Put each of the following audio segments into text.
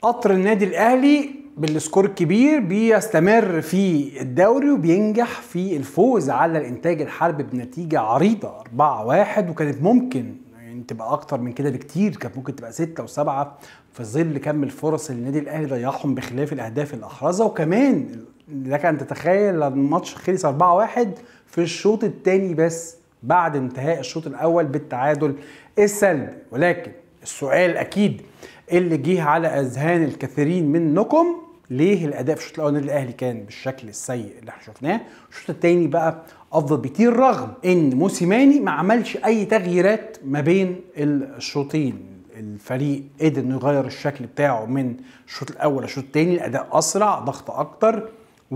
قطر النادي الاهلي بالسكور الكبير بيستمر في الدوري وبينجح في الفوز على الانتاج الحربي بنتيجه عريضه 4-1 وكانت ممكن يعني تبقى اكتر من كده بكتير كانت ممكن تبقى 6 و7 في ظل كم الفرص اللي النادي الاهلي ضيعهم بخلاف الاهداف اللي احرزها وكمان لك ان تتخيل الماتش خلص 4-1 في الشوط الثاني بس بعد انتهاء الشوط الاول بالتعادل السلبي ولكن السؤال اكيد اللي جه على اذهان الكثيرين منكم ليه الاداء في الشوط الاول النادي الاهلي كان بالشكل السيء اللي احنا شفناه الشوط الثاني بقى افضل بكتير رغم ان موسيماني ما عملش اي تغييرات ما بين الشوطين الفريق قدر انه يغير الشكل بتاعه من الشوط الاول للشوط الثاني الاداء اسرع ضغط اكتر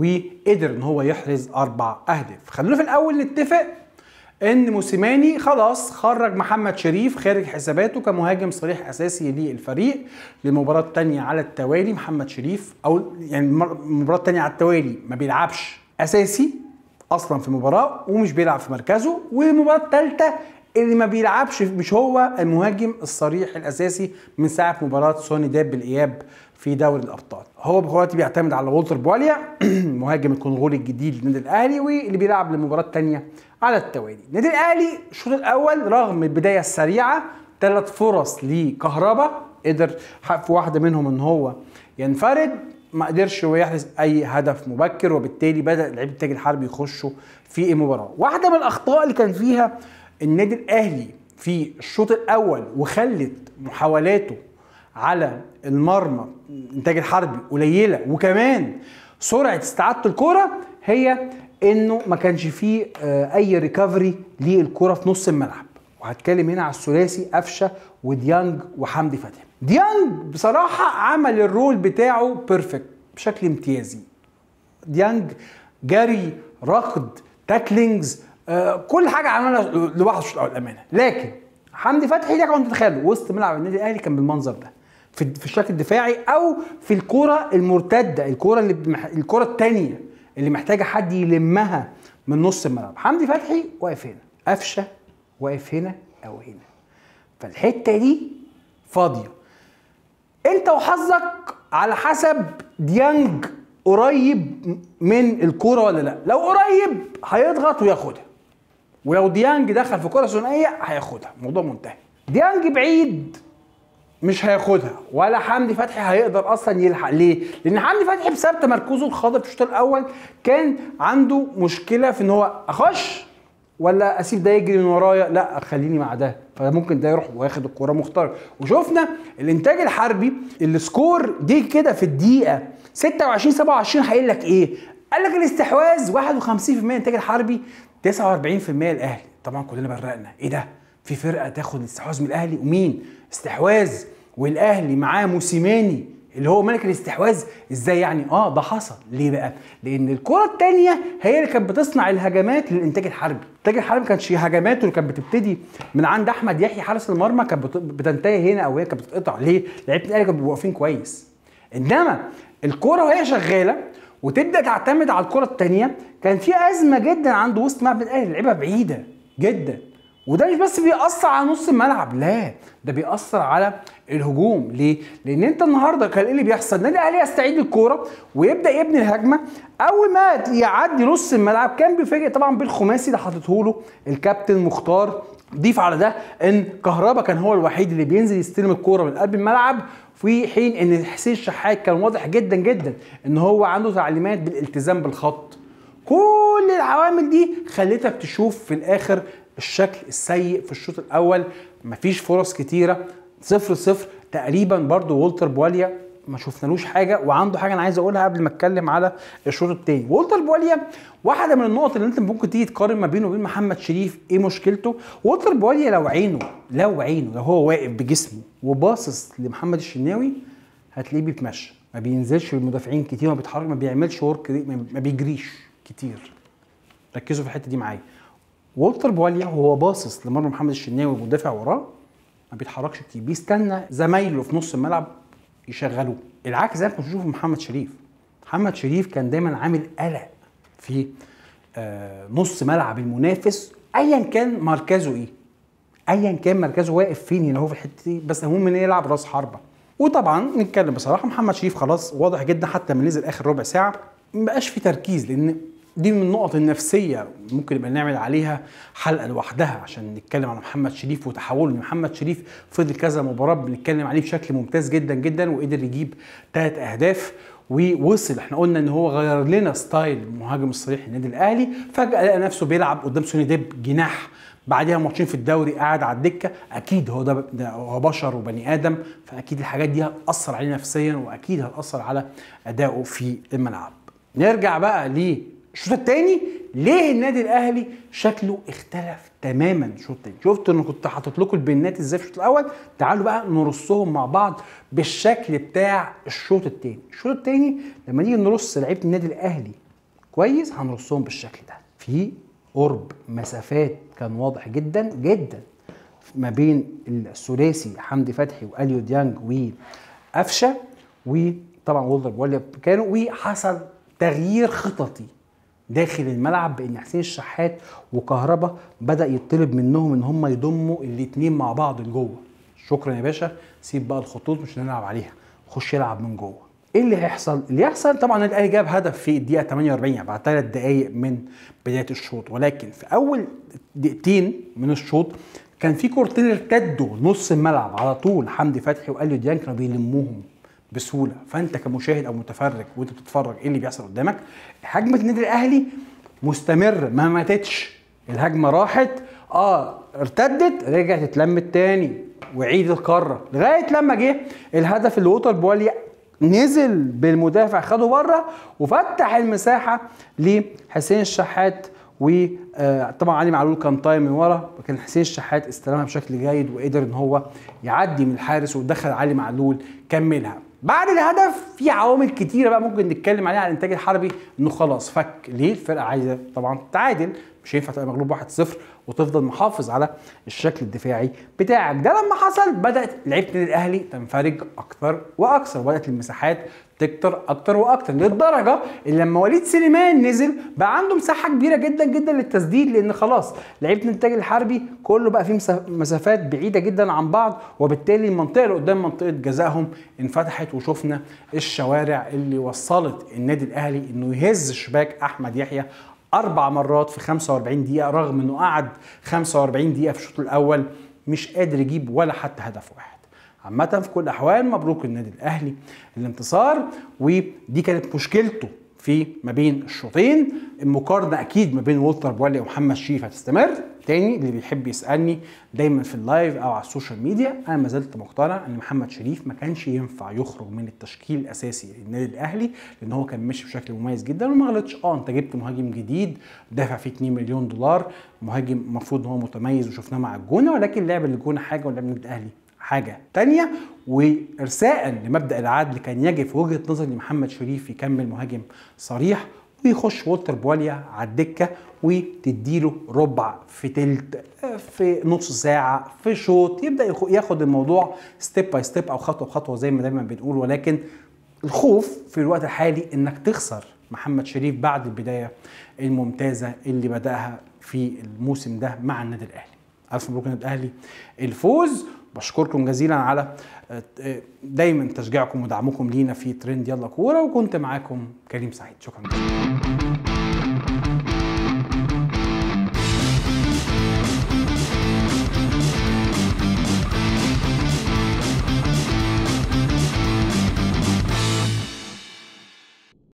وقدر ان هو يحرز اربع اهداف خلونا في الاول نتفق ان موسيماني خلاص خرج محمد شريف خارج حساباته كمهاجم صريح اساسي للفريق للمباراه الثانيه على التوالي محمد شريف او يعني المباراه الثانيه على التوالي ما بيلعبش اساسي اصلا في المباراه ومش بيلعب في مركزه والمباراه الثالثه اللي ما بيلعبش مش هو المهاجم الصريح الاساسي من ساعه مباراه سوني داب بالاياب في دوري الابطال هو دلوقتي بيعتمد على والتر بواليا مهاجم الكونغولي الجديد للنادي الاهلي واللي بيلعب للمباراه الثانيه على التوالي النادي الاهلي الشوط الاول رغم البدايه السريعه ثلاث فرص لكهربا قدر في واحده منهم ان هو ينفرد ما قدرش هو يحرز اي هدف مبكر وبالتالي بدا لعيبه التاج الحربي يخشوا في المباراه واحده من الاخطاء اللي كان فيها النادي الاهلي في الشوط الاول وخلت محاولاته على المرمى الانتاج الحربي قليله وكمان سرعه استعاده الكره هي انه ما كانش فيه اي ريكفري للكره في نص الملعب وهتكلم هنا على الثلاثي قفشه وديانج وحمدي فتحي ديانج بصراحه عمل الرول بتاعه بيرفكت بشكل امتيازي ديانج جري ركض تاكلينجز آه كل حاجه عملها لوحده الشوط الاول الامانه لكن حمدي فتحي لك انت تتخيل وسط ملعب النادي الاهلي كان بالمنظر ده في في الشكل الدفاعي او في الكره المرتده الكره اللي بمح... الكره الثانيه اللي محتاجه حد يلمها من نص الملعب حمدي فتحي واقف هنا قفشه واقف هنا او هنا فالحته دي فاضيه انت وحظك على حسب ديانج قريب من الكوره ولا لا لو قريب هيضغط وياخدها ولو ديانج دخل في كره ثنائيه هياخدها الموضوع منتهي ديانج بعيد مش هياخدها ولا حمدي فتحي هيقدر اصلا يلحق ليه؟ لان حمدي فتحي بسبب تمركزه الخاطئ في الشوط الاول كان عنده مشكله في ان هو اخش ولا اسيب ده يجري من ورايا لا خليني مع ده فممكن ده يروح واخد الكوره مختار وشفنا الانتاج الحربي السكور دي كده في الدقيقه 26 27 هيقول لك ايه؟ قال لك الاستحواذ 51% الانتاج الحربي 49% الاهلي طبعا كلنا برقنا ايه ده؟ في فرقه تاخد الاستحواذ من الاهلي ومين؟ استحواذ والاهلي معاه موسيماني اللي هو ملك الاستحواذ ازاي يعني اه ده حصل ليه بقى لان الكره الثانيه هي اللي كانت بتصنع الهجمات للانتاج الحربي الانتاج الحربي ما كانش هجماته اللي كانت بتبتدي من عند احمد يحيى حارس المرمى كانت بتنتهي هنا او هي كانت بتتقطع ليه لعيبه الاهلي كانوا بيبقوا واقفين كويس انما الكره وهي شغاله وتبدا تعتمد على الكره الثانيه كان في ازمه جدا عند وسط ملعب الاهلي لعيبه بعيده جدا وده مش بس بيأثر على نص الملعب لا ده بيأثر على الهجوم ليه؟ لأن أنت النهارده كان إيه اللي بيحصل؟ النادي الأهلي يستعيد الكورة ويبدأ يبني الهجمة أول ما يعدي نص الملعب كان بيفاجئ طبعا بالخماسي اللي حاطته له الكابتن مختار ضيف على ده ان كهربا كان هو الوحيد اللي بينزل يستلم الكوره من قلب الملعب في حين ان حسين الشحات كان واضح جدا جدا ان هو عنده تعليمات بالالتزام بالخط كل العوامل دي خلتك تشوف في الاخر الشكل السيء في الشوط الاول مفيش فرص كتيره صفر صفر تقريبا برضو والتر بواليا ما شفنالوش حاجه وعنده حاجه انا عايز اقولها قبل ما اتكلم على الشوط الثاني والتر بواليا واحده من النقط اللي انت ممكن تيجي تقارن ما بينه وبين محمد شريف ايه مشكلته والتر بواليا لو عينه لو عينه لو هو واقف بجسمه وباصص لمحمد الشناوي هتلاقيه بيتمشى ما بينزلش بالمدافعين كتير ما بيتحرك ما بيعملش ورك ما بيجريش كتير ركزوا في الحته دي معايا والتر بواليا وهو باصص لمرمى محمد الشناوي والمدافع وراه ما بيتحركش كتير بيستنى زمايله في نص الملعب يشغلوه العكس زي ما كنت بشوفه محمد شريف محمد شريف كان دايما عامل قلق في آه نص ملعب المنافس ايا كان مركزه ايه ايا كان مركزه واقف فين هنا هو في الحته دي بس المهم ان يلعب راس حربه وطبعا نتكلم بصراحه محمد شريف خلاص واضح جدا حتى من نزل اخر ربع ساعه مبقاش في تركيز لان دي من النقط النفسيه ممكن نبقى نعمل عليها حلقه لوحدها عشان نتكلم عن محمد شريف وتحوله محمد شريف فضل كذا مباراه بنتكلم عليه بشكل ممتاز جدا جدا وقدر يجيب ثلاث اهداف ووصل احنا قلنا ان هو غير لنا ستايل المهاجم الصريح للنادي الاهلي فجاه لقى نفسه بيلعب قدام سوني ديب جناح بعدها ماتشين في الدوري قاعد على الدكه اكيد هو ده, ده هو بشر وبني ادم فاكيد الحاجات دي هتاثر عليه نفسيا واكيد هتاثر على ادائه في الملعب نرجع بقى للشوط الثاني ليه النادي الاهلي شكله اختلف تماما الشوط الثاني شفت انا كنت حاطط لكم البنات ازاي في الشوط الاول تعالوا بقى نرصهم مع بعض بالشكل بتاع الشوط الثاني الشوط الثاني لما نيجي نرص لعيبه النادي الاهلي كويس هنرصهم بالشكل ده في قرب مسافات كان واضح جدا جدا ما بين الثلاثي حمدي فتحي واليو ديانج وقفشه وطبعا وولدر بوليا كانوا وحصل تغيير خططي داخل الملعب بان حسين الشحات وكهربا بدا يطلب منهم ان هم يضموا الاثنين مع بعض لجوه شكرا يا باشا سيب بقى الخطوط مش هنلعب عليها خش يلعب من جوه ايه اللي هيحصل؟ اللي يحصل طبعا الاهلي جاب هدف في الدقيقه 48 يعني بعد ثلاث دقائق من بدايه الشوط ولكن في اول دقيقتين من الشوط كان في كورتين ارتدوا نص الملعب على طول حمدي فتحي واليو ديان كانوا بيلموهم بسهوله فانت كمشاهد او متفرج وانت بتتفرج ايه اللي بيحصل قدامك هجمه النادي الاهلي مستمر ما ماتتش الهجمه راحت اه ارتدت رجعت اتلمت تاني وعيد القاره لغايه لما جه الهدف اللي ووتر بواليا نزل بالمدافع خده بره وفتح المساحه لحسين الشحات وطبعا علي معلول كان طاير من ورا لكن حسين الشحات استلمها بشكل جيد وقدر ان هو يعدي من الحارس ودخل علي معلول كملها بعد الهدف في عوامل كتيره بقى ممكن نتكلم عليها على الانتاج الحربي انه خلاص فك ليه الفرقه عايزه طبعا تعادل مش هينفع تبقى مغلوب 1-0 وتفضل محافظ على الشكل الدفاعي بتاعك ده لما حصل بدات لعيبه النادي الاهلي تنفرج اكتر واكثر بدات المساحات تكتر اكتر واكتر للدرجه اللي لما وليد سليمان نزل بقى عنده مساحه كبيره جدا جدا للتسديد لان خلاص لعيبه الانتاج الحربي كله بقى فيه مسافات بعيده جدا عن بعض وبالتالي المنطقه اللي قدام منطقه جزائهم انفتحت وشفنا الشوارع اللي وصلت النادي الاهلي انه يهز شباك احمد يحيى اربع مرات في 45 دقيقه رغم انه قعد 45 دقيقه في الشوط الاول مش قادر يجيب ولا حتى هدف واحد عامة في كل الأحوال مبروك النادي الأهلي الانتصار ودي كانت مشكلته في ما بين الشوطين المقارنة أكيد ما بين والتر بوالي ومحمد شريف هتستمر تاني اللي بيحب يسألني دايما في اللايف أو على السوشيال ميديا أنا ما زلت مقتنع إن محمد شريف ما كانش ينفع يخرج من التشكيل الأساسي للنادي الأهلي لأن هو كان ماشي بشكل مميز جدا وما غلطش أه أنت جبت مهاجم جديد دافع فيه 2 مليون دولار مهاجم المفروض إن هو متميز وشفناه مع الجونة ولكن لعب الجونة حاجة ولعب النادي الأهلي حاجه تانية وارساء لمبدا العدل كان يجب في وجهه نظري محمد شريف يكمل مهاجم صريح ويخش والتر بواليا على الدكه وتديله ربع في تلت في نص ساعه في شوط يبدا ياخد الموضوع ستيب باي ستيب او خطوه بخطوه زي ما دايما بنقول ولكن الخوف في الوقت الحالي انك تخسر محمد شريف بعد البدايه الممتازه اللي بداها في الموسم ده مع النادي الاهلي الف مبروك النادي الاهلي الفوز بشكركم جزيلا على دايما تشجيعكم ودعمكم لينا في ترند يلا كوره وكنت معاكم كريم سعيد شكرا جزيلا